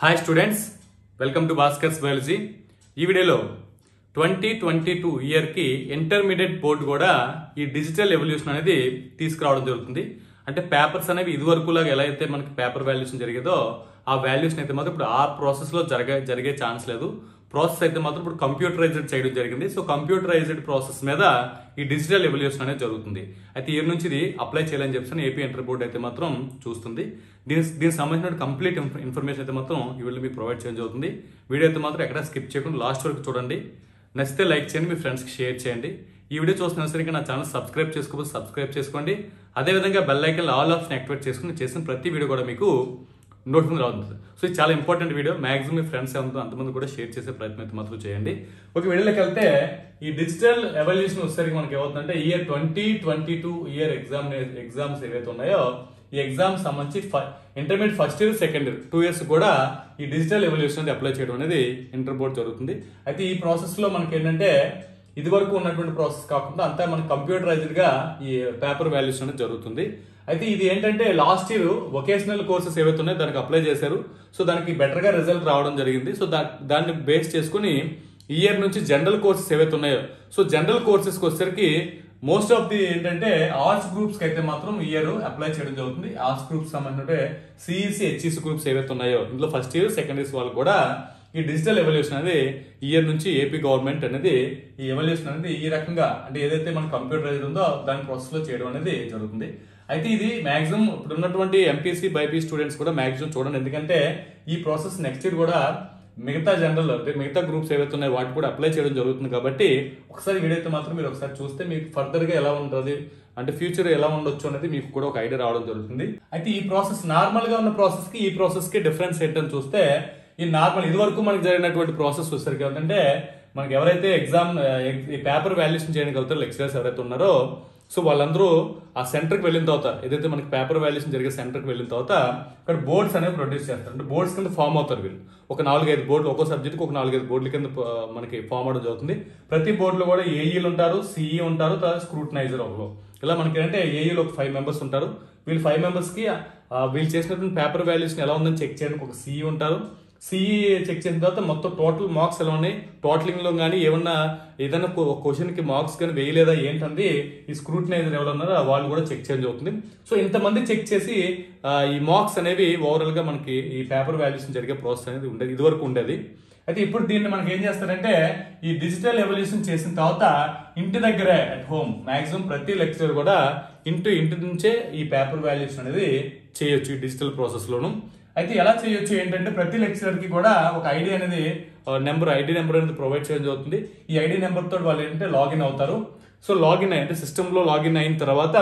Hi students welcome to Bhaskar's biology ఈ వీడియోలో twenty twenty two ఇయర్కి ఇంటర్మీడియట్ బోర్డు కూడా ఈ డిజిటల్ ఎవల్యూషన్ అనేది తీసుకురావడం జరుగుతుంది అంటే పేపర్స్ అనేవి ఇదివరకులాగా ఎలా అయితే మనకి పేపర్ వాల్యుయేషన్ జరిగేదో ఆ వాల్యుయేషన్ అయితే మాత్రం ఇప్పుడు ఆ ప్రాసెస్లో జరగ జరిగే ఛాన్స్ లేదు ప్రాసెస్ అయితే మాత్రం ఇప్పుడు కంప్యూటరైజ్డ్ చేయడం జరిగింది సో కంప్యూటరైజ్డ్ ప్రాసెస్ మీద ఈ డిజిటల్ ఎవల్యూషన్ అనేది జరుగుతుంది అయితే ఇయర్ నుంచి ఇది అప్లై చేయాలని చెప్పి ఏపీ ఇంటర్ బోర్డు అయితే మాత్రం చూస్తుంది దీని దీనికి సంబంధించిన కంప్లీట్ ఇన్ఫర్మేషన్ అయితే మాత్రం ఈ వీళ్ళు మీకు ప్రొవైడ్ చేయడం జరుగుతుంది వీడియో అయితే మాత్రం ఎక్కడ స్కిప్ చేయకుండా లాస్ట్ వరకు చూడండి నచ్చితే లైక్ చేయండి మీ ఫ్రెండ్స్కి షేర్ చేయండి ఈ వీడియో చూస్తున్న సరే నా ఛానల్ సబ్స్క్రైబ్ చేసుకోకపోతే సబ్స్క్రైబ్ చేసుకోండి అదేవిధంగా bell icon all option activate చేసుకుని చేసిన ప్రతి వీడియో కూడా మీకు నోటిఫికేషన్ రావుతుంది సో ఇది చాలా ఇంపార్టెంట్ వీడియో మాక్సిమం మీ ఫ్రెండ్స్ ఏమంతో అంతమంది కూడా షేర్ చేసే ప్రయత్నం అయితే మాత్రం చేయండి ఒక వీడియోలోకి వెళ్తే ఈ డిజిటల్ ఎవల్యూషన్ వచ్చేసరికి మనకి ఏమవుతుందంటే year twenty twenty two year exam exams ఏవైతే ఉన్నాయో ఈ ఎగ్జామ్ సంబంధించి intermediate first year second year two years కూడా ఈ డిజిటల్ ఎవల్యూషన్ అనేది అప్లై చేయడం అనేది ఇంటర్ బోర్డ్ జరుగుతుంది అయితే ఈ ప్రాసెస్ లో మనకి ఏంటంటే ఇది వరకు ఉన్నటువంటి ప్రాసెస్ కాకుండా అంతా మనకి కంప్యూటరైజ్డ్ గా ఈ పేపర్ వాల్యూషన్ అనేది జరుగుతుంది అయితే ఇది ఏంటంటే లాస్ట్ ఇయర్ వొకేషనల్ కోర్సెస్ ఏవైతే ఉన్నాయో దానికి అప్లై చేశారు సో దానికి బెటర్ గా రిజల్ట్ రావడం జరిగింది సో దా దాన్ని బేస్ చేసుకుని ఈ ఇయర్ నుంచి జనరల్ కోర్సెస్ ఏవైతే ఉన్నాయో సో జనరల్ కోర్సెస్ వచ్చేసరికి మోస్ట్ ఆఫ్ ది ఏంటంటే ఆర్ట్స్ గ్రూప్స్ కి అయితే మాత్రం ఇయర్ అప్లై చేయడం జరుగుతుంది ఆర్ట్స్ గ్రూప్స్ సంబంధించి సిఈసి హెచ్ఈసి గ్రూప్స్ ఏవైతే ఉన్నాయో ఇందులో ఫస్ట్ ఇయర్ సెకండ్ ఇయర్స్ వాళ్ళు కూడా ఈ డిజిటల్ ఎవల్యూషన్ అనేది ఇయర్ నుంచి ఏపీ గవర్నమెంట్ అనేది ఈ ఎవల్యూషన్ అనేది ఈ రకంగా అంటే ఏదైతే మన కంప్యూటరైజ్ ఉందో దాని ప్రాసెస్ లో చేయడం అనేది జరుగుతుంది అయితే ఇది మాక్సిమం ఇప్పుడు ఉన్నటువంటి ఎంపీసీ బైపీ స్టూడెంట్స్ కూడా మాక్సిమం చూడండి ఎందుకంటే ఈ ప్రాసెస్ నెక్స్ట్ ఇయర్ కూడా మిగతా జనరల్ అంటే మిగతా గ్రూప్స్ ఏవైతే ఉన్నాయో వాటి కూడా అప్లై చేయడం జరుగుతుంది కాబట్టి ఒకసారి వీడియో మాత్రం మీరు ఒకసారి చూస్తే మీకు ఫర్దర్ గా ఎలా ఉంటుంది అంటే ఫ్యూచర్ ఎలా ఉండొచ్చు అనేది మీకు కూడా ఒక ఐడియా రావడం జరుగుతుంది అయితే ఈ ప్రాసెస్ నార్మల్ గా ఉన్న ప్రాసెస్ కి ఈ ప్రాసెస్ కి డిఫరెన్స్ ఏంటని చూస్తే ఈ నార్మల్ ఇది వరకు మనకి జరిగినటువంటి ప్రాసెస్ వచ్చేసరికి ఏంటంటే మనకి ఎవరైతే ఎగ్జామ్ ఈ పేపర్ వాల్యుయేషన్ చేయడానికి వెళ్తారో లెక్చరర్స్ ఎవరైతే ఉన్నారో సో వాళ్ళందరూ ఆ సెంటర్కి వెళ్ళిన తర్వాత ఏదైతే మనకి పేపర్ వాల్యుయేషన్ జరిగే సెంటర్కి వెళ్ళిన తర్వాత ఇక్కడ బోర్డ్స్ అనేవి ప్రొడ్యూస్ చేస్తారు అంటే బోర్డ్స్ కింద ఫామ్ అవుతారు వీళ్ళు ఒక నాలుగైదు బోర్డులు ఒక్కో సబ్జెక్ట్కి ఒక నాలుగైదు బోర్డుల కింద ఆ, మనకి ఫామ్ అవడం జరుగుతుంది ప్రతి బోర్డులో కూడా ఏఈలు ఉంటారు సిఈ ఉంటారు తర్వాత స్క్రూటనైజర్ ఒకరు ఇలా మనకి ఏంటంటే ఏఈలో ఒక ఫైవ్ మెంబర్స్ ఉంటారు వీళ్ళు ఫైవ్ మెంబర్స్ కి ఆ, వీళ్ళు చేసినటువంటి పేపర్ వాల్యుయేషన్ ఎలా ఉందని చెక్ చేయడానికి ఒక సిఈ ఉంటారు సిఈ చెక్ చేసిన తర్వాత మొత్తం టోటల్ మార్క్స్ ఎలా ఉన్నాయి టోటలింగ్ లో కానీ ఏమన్నా ఏదైనా క్వశ్చన్ కి మార్క్స్ కానీ వేయలేదా ఏంటంది ఈ స్క్రూటినైజర్ ఎవరు ఉన్నారో వాళ్ళు కూడా చెక్ చేయడం జరుగుతుంది సో ఇంతమంది చెక్ చేసి ఆ, ఈ మార్క్స్ అనేవి ఓవరాల్ గా మనకి ఈ పేపర్ వాల్యుయేషన్ జరిగే ప్రాసెస్ అనేది ఉండేది ఇదివరకు ఉండేది అయితే ఇప్పుడు దీన్ని మనకి ఏం చేస్తారంటే ఈ డిజిటల్ ఎవల్యూషన్ చేసిన తర్వాత ఇంటి దగ్గరే అట్ హోమ్ మాక్సిమం ప్రతి లెక్చర్ కూడా ఇంటి ఇంటి నుంచే ఈ పేపర్ వాల్యుయేషన్ అనేది చేయొచ్చు ఈ డిజిటల్ ప్రాసెస్ లోను అయితే ఎలా చేయొచ్చు ఏంటంటే ప్రతి లెక్చరర్ కి కూడా ఒక ఐడి అనేది నెంబర్ ఐడి నెంబర్ అనేది ప్రొవైడ్ చేయడం జరుగుతుంది ఈ ఐడి నెంబర్ తోటి వాళ్ళు ఏంటంటే లాగిన్ అవుతారు సో లాగిన్ అయ్యి అంటే సిస్టమ్ లో లాగిన్ అయిన తర్వాత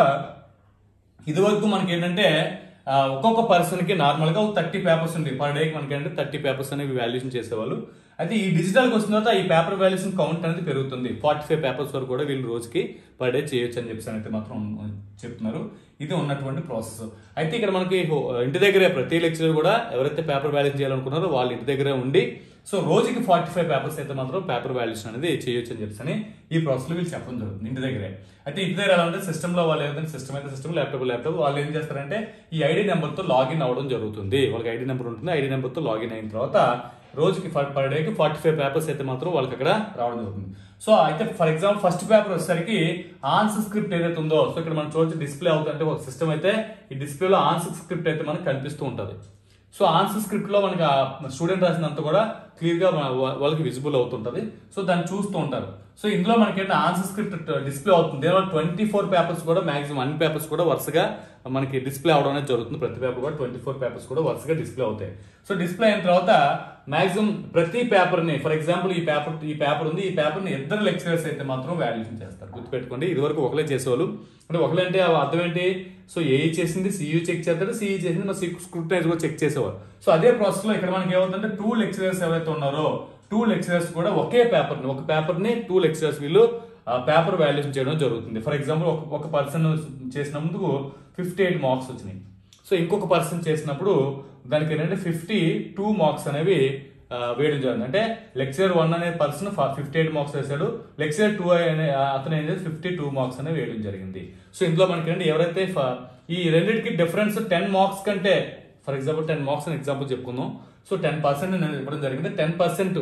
ఇదివరకు మనకి ఏంటంటే ఆ, ఒక్కొక్క పర్సన్ కి నార్మల్ గా థర్టీ పేపర్స్ ఉంది పర్ డే మనకి ఏంటంటే థర్టీ పేపర్స్ అనేవి వాల్యుయేషన్ చేసేవాళ్ళు అయితే ఈ డిజిటల్ కి వచ్చిన తర్వాత ఈ పేపర్ వాల్యుయేషన్ కౌంట్ అనేది పెరుగుతుంది ఫార్టీ ఫైవ్ పేపర్స్ వరకు కూడా వీళ్ళు రోజుకి పర్ డే చేయొచ్చు అని చెప్పేసి అయితే మాత్రం చెప్తున్నారు ఇది ఉన్నటువంటి ప్రాసెస్ అయితే ఇక్కడ మనకి హో- ఇంటి దగ్గరే ప్రతి లెక్చరర్ కూడా ఎవరైతే పేపర్ వాల్యుయేషన్ చేయాలనుకున్నారో వాళ్ళ ఇంటి దగ్గరే ఉండి సో రోజుకి ఫార్టీ ఫైవ్ పేపర్స్ అయితే మాత్రం పేపర్ వాల్యుయేషన్ అనేది చేయొచ్చు అని చెప్పేసి ఈ ప్రాసెస్ లో వీళ్ళు చెప్పడం జరుగుతుంది ఇంటి దగ్గరే అయితే ఇంటి దగ్గర ఎలా ఉంటే సిస్టమ్ లో వాళ్ళు ఏదైతే సిస్టమ్ అయితే సిస్టమ్ ల్యాప్టాప్ ల్యాప్టాప్ వాళ్ళు ఏం చేస్తారంటే ఈ ఐడి నెంబర్ తో లాగిన్ అవ్వడం జరుగుతుంది వాళ్ళకి ఐడి నెంబర్ ఉంటుంది ఐడి నెంబర్ తో లాగిన్ అయిన తర్వాత రోజుకి పర్ డేకి ఫార్టీ ఫైవ్ పేపర్స్ అయితే మాత్రం వాళ్ళకి అక్కడ రావడం జరుగుతుంది సో అయితే ఫర్ ఎగ్జాంపుల్ ఫస్ట్ పేపర్ వచ్చేసరికి ఆన్సర్ స్క్రిప్ట్ ఏదైతే ఉందో సో ఇక్కడ మనం చూడొచ్చు డిస్ప్లే అవుతుంది అంటే ఒక సిస్టమ్ అయితే ఈ డిస్ప్లేలో ఆన్సర్ స్క్రిప్ట్ అయితే మనకు కనిపిస్తూ ఉంటుంది సో ఆన్సర్ స్క్రిప్ట్ లో మనకి స్టూడెంట్ రాసినంత కూడా క్లియర్ గా మన- వా- వాళ్ళకి విజిబుల్ అవుతుంటది సో దాన్ని చూస్తూ ఉంటారు సో ఇందులో మనకి ఆన్సర్ స్క్రిప్ట్ డిస్ప్లే అవుతుంది దీనివల్ల ట్వంటీ ఫోర్ పేపర్స్ కూడా మాక్సిమం అన్ని పేపర్స్ కూడా వరుసగా మనకి డిస్ప్లే అవడం అనేది జరుగుతుంది ప్రతి పేపర్ కూడా ట్వంటీ ఫోర్ పేపర్స్ కూడా వరుసగా డిస్ప్లే అవుతాయి సో డిస్ప్లే అయిన తర్వాత మాక్సిమం ప్రతి పేపర్ ని ఫర్ ఎగ్జాంపుల్ ఈ పేపర్ ఈ పేపర్ ఉంది ఈ పేపర్ ని ఇద్దరు లెక్చరర్స్ అయితే మాత్రం వాల్యుయేషన్ చేస్తారు గుర్తుపెట్టుకోండి ఇది వరకు ఒకలే చేసేవాళ్ళు అంటే ఒకలే అంటే ఆ అర్థం ఏంటి సో ఏఈ చేసింది సియూ చెక్ చేస్తాడు సిఈ చేసింది మా స్క్రూటైజ్ కూడా చెక్ చేసేవారు సో అదే ప్రాసెస్ లో ఇక్కడ మనకి ఏమవుతుందంటే టూ లెక్చరర్స్ ఎవరైతే ఉన్నారో టూ లెక్చరర్స్ కూడా ఒకే పేపర్ ని ఒక పేపర్ ని టూ లెక్చరర్స్ వీళ్ళు పేపర్ వాల్యుయేషన్ చేయడం జరుగుతుంది ఫర్ ఎగ్జాంపుల్ ఒక ఒక పర్సన్ చేసినందుకు ఫిఫ్టీ ఎయిట్ మార్క్స్ వచ్చినాయి సో ఇంకొక పర్సన్ చేసినప్పుడు దానికి ఏంటంటే ఫిఫ్టీ టూ మార్క్స్ అనేవి ఆ, వేయడం జరిగింది అంటే లెక్చర్ వన్ అనే పర్సన్ ఫిఫ్టీ ఎయిట్ మార్క్స్ వేసాడు లెక్చర్ టూ అనే అతను ఏం చేసి ఫిఫ్టీ టూ మార్క్స్ అనేవి వేయడం జరిగింది సో ఇందులో మనకి ఏంటంటే ఎవరైతే ఫ- ఈ రెండింటికి డిఫరెన్స్ టెన్ మార్క్స్ కంటే ఫర్ ఎగ్జాంపుల్ టెన్ మార్క్స్ అని ఎగ్జాంపుల్ చెప్పుకుందాం సో టెన్ పర్సెంట్ నేను ఇవ్వడం జరిగింది టెన్ పర్సెంట్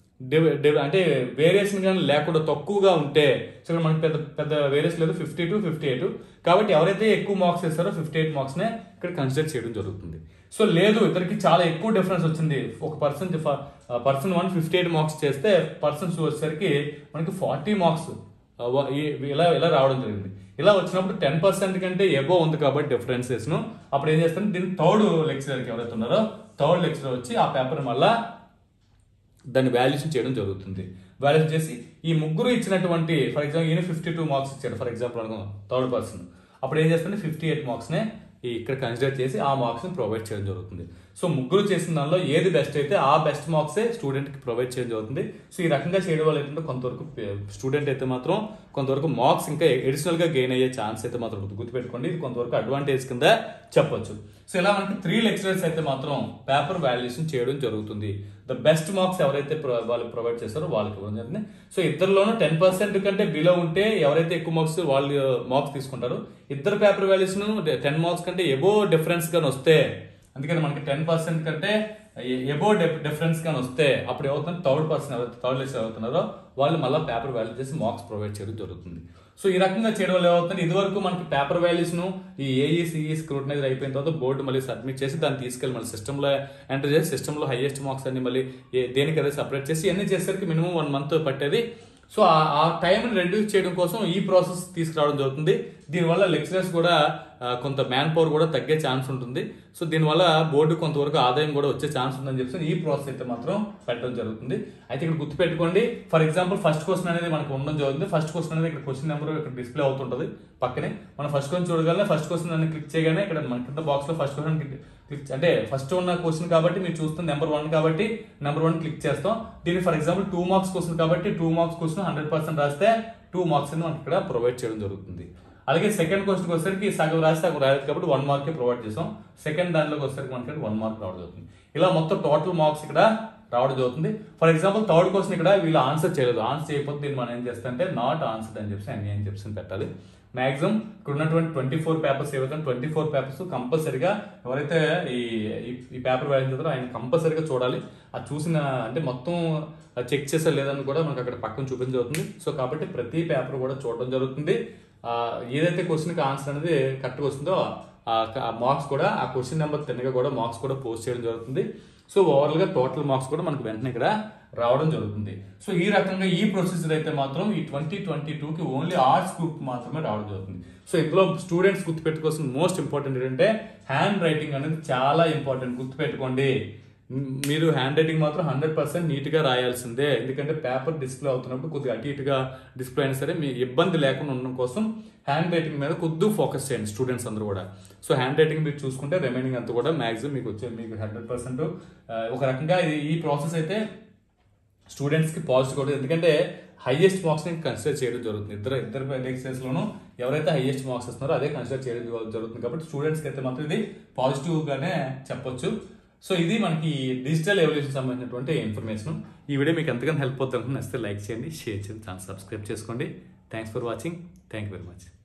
అంటే వేరియేషన్ కానీ లేకుండా తక్కువగా ఉంటే సో ఇక్కడ మనకి పెద్ద పెద్ద వేరియేషన్ లేదు ఫిఫ్టీ టు ఫిఫ్టీ ఎయిట్ కాబట్టి ఎవరైతే ఎక్కువ మార్క్స్ ఇస్తారో ఫిఫ్టీ ఎయిట్ మార్క్స్నే ఇక్కడ కన్సిడర్ చేయడం జరుగుతుంది సో లేదు ఇద్దరికి చాలా ఎక్కువ డిఫరెన్స్ వచ్చింది ఒక person person one fifty eight marks చేస్తే పర్సన్ టూ వచ్చేసరికి మనకి ఫార్టీ మార్క్స్ ఇలా ఇలా రావడం జరిగింది ఇలా వచ్చినప్పుడు టెన్ పర్సెంట్ కంటే ఎబో ఉంది కాబట్టి డిఫరెన్సెస్ ను అప్పుడు ఏం చేస్తాను దీన్ని థర్డ్ లెక్చరర్కి ఎవరైతే ఉన్నారో థర్డ్ లెక్చరర్ వచ్చి ఆ పేపర్ మళ్ళా దాన్ని వాల్యుయేషన్ చేయడం జరుగుతుంది వాల్యుయేషన్ చేసి ఈ ముగ్గురు ఇచ్చినటువంటి ఫర్ ఎగ్జాంపుల్ ఈయన ఫిఫ్టీ టూ మార్క్స్ ఇచ్చాడు ఫర్ ఎగ్జాంపుల్ అనుకో థర్డ్ పర్సన్ అప్పుడు ఏం చేస్తుంది ఫిఫ్టీ ఎయిట్ మార్క్స్నే ఈ ఇక్కడ కన్సిడర్ చేసి ఆ మార్క్స్ని ప్రొవైడ్ చేయడం జరుగుతుంది సో ముగ్గురు చేసిన దానిలో ఏది బెస్ట్ అయితే ఆ బెస్ట్ మార్క్సే స్టూడెంట్కి ప్రొవైడ్ చేయడం జరుగుతుంది సో ఈ రకంగా చేయడం వల్ల ఏంటంటే కొంతవరకు స్టూడెంట్ అయితే మాత్రం కొంతవరకు మార్క్స్ ఇంకా అడిషనల్గా గెయిన్ అయ్యే ఛాన్స్ అయితే మాత్రం ఉంటుంది. గుర్తుపెట్టుకోండి ఇది కొంతవరకు అడ్వాంటేజ్ కింద చెప్పొచ్చు సో ఇలా మనకి త్రీ లెక్చరర్స్ అయితే మాత్రం పేపర్ వాల్యుయేషన్ చేయడం జరుగుతుంది ద బెస్ట్ మార్క్స్ ఎవరైతే pro- వాళ్ళు ప్రొవైడ్ చేస్తారో వాళ్ళకి ఇవ్వడం జరుగుతుంది సో ఇద్దరిలోనూ టెన్ పర్సెంట్ కంటే బిలో ఉంటే ఎవరైతే ఎక్కువ మార్క్స్ వాళ్ళు మార్క్స్ తీసుకుంటారు ఇద్దరు పేపర్ వాల్యుయేషన్ టెన్ మార్క్స్ కంటే ఎబో డిఫరెన్స్ గాని వస్తే అందుకని మనకి టెన్ పర్సెంట్ కంటే ఎబో డిఫరెన్స్ కానీ వస్తే అప్పుడు ఏమవుతుంది థర్డ్ పర్సన్ ఎవరైతే థర్డ్ లెక్చర్ అవుతున్నారో వాళ్ళు మళ్ళీ పేపర్ వాల్యూ చేసి మార్క్స్ ప్రొవైడ్ చేయడం జరుగుతుంది సో ఈ రకంగా చేయడం వల్ల ఏమవుతుంది ఇదివరకు మనకి పేపర్ వాల్యూస్ ను ఈ ఏఈ సిఈ స్క్రూటనైజ్ అయిపోయిన తర్వాత బోర్డు మళ్ళీ సబ్మిట్ చేసి దాన్ని తీసుకెళ్ళి మళ్ళీ సిస్టమ్ లో ఎంటర్ చేసి సిస్టమ్ లో హైయెస్ట్ మార్క్స్ అన్ని మళ్ళీ ఏ- దేనికదే సపరేట్ చేసి ఇవన్నీ చేసేసరికి మినిమం వన్ మంత్ పట్టేది సో ఆ- ఆ టైం రెడ్యూస్ చేయడం కోసం ఈ ప్రాసెస్ తీసుకురావడం జరుగుతుంది దీనివల్ల లెక్చరర్స్ కూడా ఆ, కొంత మ్యాన్ పవర్ కూడా తగ్గే ఛాన్స్ ఉంటుంది సో దీనివల్ల బోర్డు కొంతవరకు ఆదాయం కూడా వచ్చే ఛాన్స్ ఉందని చెప్పి ఈ ప్రాసెస్ అయితే మాత్రం పెట్టడం జరుగుతుంది అయితే ఇక్కడ గుర్తుపెట్టుకోండి ఫర్ ఎగ్జాంపుల్ ఫస్ట్ క్వశ్చన్ అనేది మనకు ఉండడం జరుగుతుంది ఫస్ట్ క్వశ్చన్ అనేది ఇక్కడ క్వశ్చన్ నెంబర్ ఇక్కడ డిస్ప్లే అవుతుంటది పక్కనే మనం ఫస్ట్ క్వశ్చన్ చూడగలనే ఫస్ట్ క్వశ్చన్ అని క్లిక్ చేయగానే ఇక్కడ మన కింద బాక్స్ లో ఫస్ట్ క్వశ్చన్ క్లిక్ అంటే ఫస్ట్ ఉన్న క్వశ్చన్ కాబట్టి మీరు చూస్తున్న నెంబర్ వన్ కాబట్టి నెంబర్ వన్ క్లిక్ చేస్తాం దీనికి for example two marks question కాబట్టి two marks question hundred percent రాస్తే టూ మార్క్స్ మనకి ఇక్కడ ప్రొవైడ్ చేయడం జరుగుతుంది అలాగే సెకండ్ క్వశ్చన్ వచ్చేసరికి సగం రాస్తే సగం రాలేదు కాబట్టి వన్ మార్కే ప్రొవైడ్ చేసాం సెకండ్ దాంట్లోకి వచ్చేసరికి మనకి వన్ మార్క్ రావడం జరుగుతుంది ఇలా మొత్తం టోటల్ మార్క్స్ ఇక్కడ రావడం జరుగుతుంది ఫర్ ఎగ్జాంపుల్ థర్డ్ క్వశ్చన్ ఇక్కడ వీళ్ళు ఆన్సర్ చేయలేదు ఆన్సర్ చేయకపోతే దీన్ని మనం ఏం చేస్తాం అంటే నాట్ ఆన్సర్ అని చెప్పి అని ఏం చెప్పి పెట్టాలి మాక్సిమం ఇక్కడ ఉన్నటువంటి ట్వంటీ ఫోర్ పేపర్స్ ఏవైతే ట్వంటీ ఫోర్ పేపర్స్ కంపల్సరిగా ఎవరైతే ఈ ఈ- ఈ పేపర్ వాల్యూ చేస్తారో ఆయన కంపల్సరిగా చూడాలి అది చూసిన అంటే మొత్తం చెక్ చేసే లేదని కూడా మనకు అక్కడ పక్కన చూపించబడుతుంది సో కాబట్టి ప్రతి పేపర్ కూడా చూడడం జరుగుతుంది ఆ, ఏదైతే క్వశ్చన్కి ఆన్సర్ అనేది కరెక్ట్గా వస్తుందో ఆ మార్క్స్ కూడా ఆ క్వశ్చన్ నెంబర్ తిన్నగా కూడా మార్క్స్ కూడా పోస్ట్ చేయడం జరుగుతుంది సో ఓవరాల్ గా టోటల్ మార్క్స్ కూడా మనకు వెంటనే ఇక్కడ రావడం జరుగుతుంది సో ఈ రకంగా ఈ ప్రొసీజర్ అయితే మాత్రం ఈ ట్వంటీ ట్వంటీ కి ఓన్లీ ఆర్ట్స్ గ్రూప్ మాత్రమే రావడం జరుగుతుంది సో ఇందులో స్టూడెంట్స్ గుర్తుపెట్టుకోవాల్సిన మోస్ట్ ఇంపార్టెంట్ ఏంటంటే హ్యాండ్ రైటింగ్ అనేది చాలా ఇంపార్టెంట్ గుర్తుపెట్టుకోండి మ్, మీరు హ్యాండ్ రైటింగ్ మాత్రం హండ్రెడ్ పర్సెంట్ నీట్ గా రాయాల్సిందే ఎందుకంటే పేపర్ డిస్ప్లే అవుతున్నప్పుడు కొద్దిగా అటు ఇటుగా డిస్ప్లే అయినా సరే మీ ఇబ్బంది లేకుండా ఉండడం కోసం హ్యాండ్ రైటింగ్ మీద కొద్దిగా ఫోకస్ చేయండి స్టూడెంట్స్ అందరూ కూడా సో హ్యాండ్ రైటింగ్ మీరు చూసుకుంటే రిమైనింగ్ అంతా కూడా మాక్సిమం మీకు వచ్చే మీకు హండ్రెడ్ పర్సెంట్ ఒక రకంగా ఇది ఈ ప్రాసెస్ అయితే స్టూడెంట్స్ కి పాజిటివ్ కూడా ఎందుకంటే హైయెస్ట్ మార్క్స్ ని కన్సిడర్ చేయడం జరుగుతుంది ఇద్దరు ఇద్దరు లెక్చర్స్ లోను ఎవరైతే హైయెస్ట్ మార్క్స్ ఇస్తున్నారో అదే కన్సిడర్ చేయడం జరుగుతుంది కాబట్టి స్టూడెంట్స్ కి అయితే మాత్రం ఇది పాజిటివ్ గానే చెప్పొచ్చు సో ఇది మనకి డిజిటల్ ఎవల్యూషన్ సంబంధించినటువంటి ఇన్ఫర్మేషన్ ఈ వీడియో మీకు ఎంతగానో హెల్ప్ అవుతుంది నచ్చితే లైక్ చేయండి షేర్ చేయండి ఛానల్ సబ్స్క్రైబ్ చేసుకోండి thanks for watching thank you very much